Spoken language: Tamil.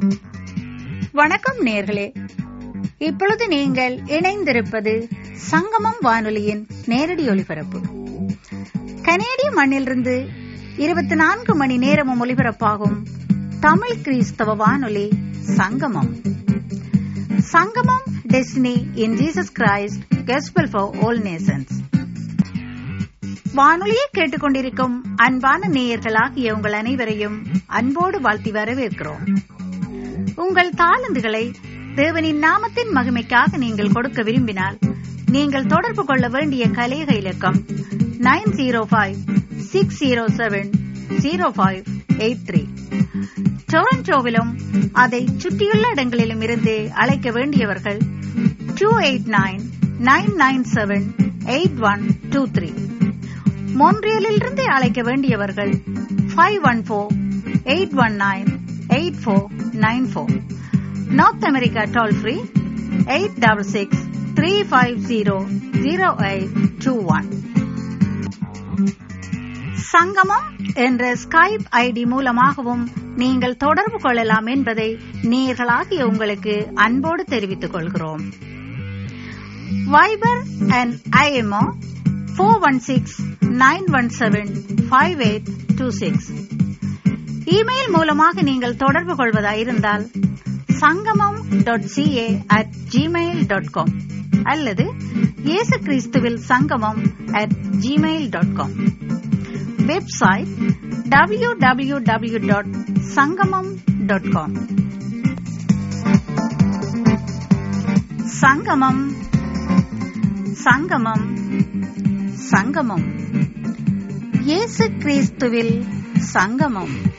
வணக்கம் நேர்களே இப்பொழுது நீங்கள் இணைந்திருப்பது சங்கமம் வானொலியின் நேரடி ஒலிபரப்பு கனேடிய மண்ணிலிருந்து இருபத்தி நான்கு மணி நேரமும் ஒலிபரப்பாகும் தமிழ் கிறிஸ்தவ வானொலி சங்கமம் சங்கமம் destiny in Jesus Christ gospel for all nations வானொலியை கேட்டுக்கொண்டிருக்கும் அன்பான நேயர்களாகிய உங்கள் அனைவரையும் அன்போடு வாழ்த்தி வரவேற்கிறோம் உங்கள் தாளந்துகளை தேவனின் நாமத்தின் மகிமைக்காக நீங்கள் கொடுக்க விரும்பினால் நீங்கள் தொடர்பு கொள்ள வேண்டிய கலேக இலக்கம் nine zero five six zero seven zero five eight three டொரண்டோவிலும் அதை சுற்றியுள்ள இடங்களிலும் இருந்து அழைக்க வேண்டியவர்கள் two eight nine nine nine seven eight one two three மோன்ட்ரியலிலிருந்து அழைக்க வேண்டியவர்கள் five one four eight one nine eight four nine four North America toll free eight double six three five zero zero eight two one Sangamam என்ற ஸ்கைப் ஐடி மூலமாகவும் நீங்கள் தொடர்பு கொள்ளலாம் என்பதை நேர்களாகிய உங்களுக்கு அன்போடு தெரிவித்துக் கொள்கிறோம் Viber and IMO four one six nine one seven five eight two six email மூலமாக நீங்கள் தொடர்பு கொள்வதாயிருந்தால் Sangamam dot CA at Gmail dot com அல்லது இயேசு கிறிஸ்துவில் Sangamam at Gmail dot com website W W W dot Sangamam dot com Sangamam Sangamam சங்கமம் இயேசு கிறிஸ்துவில் சங்கமம்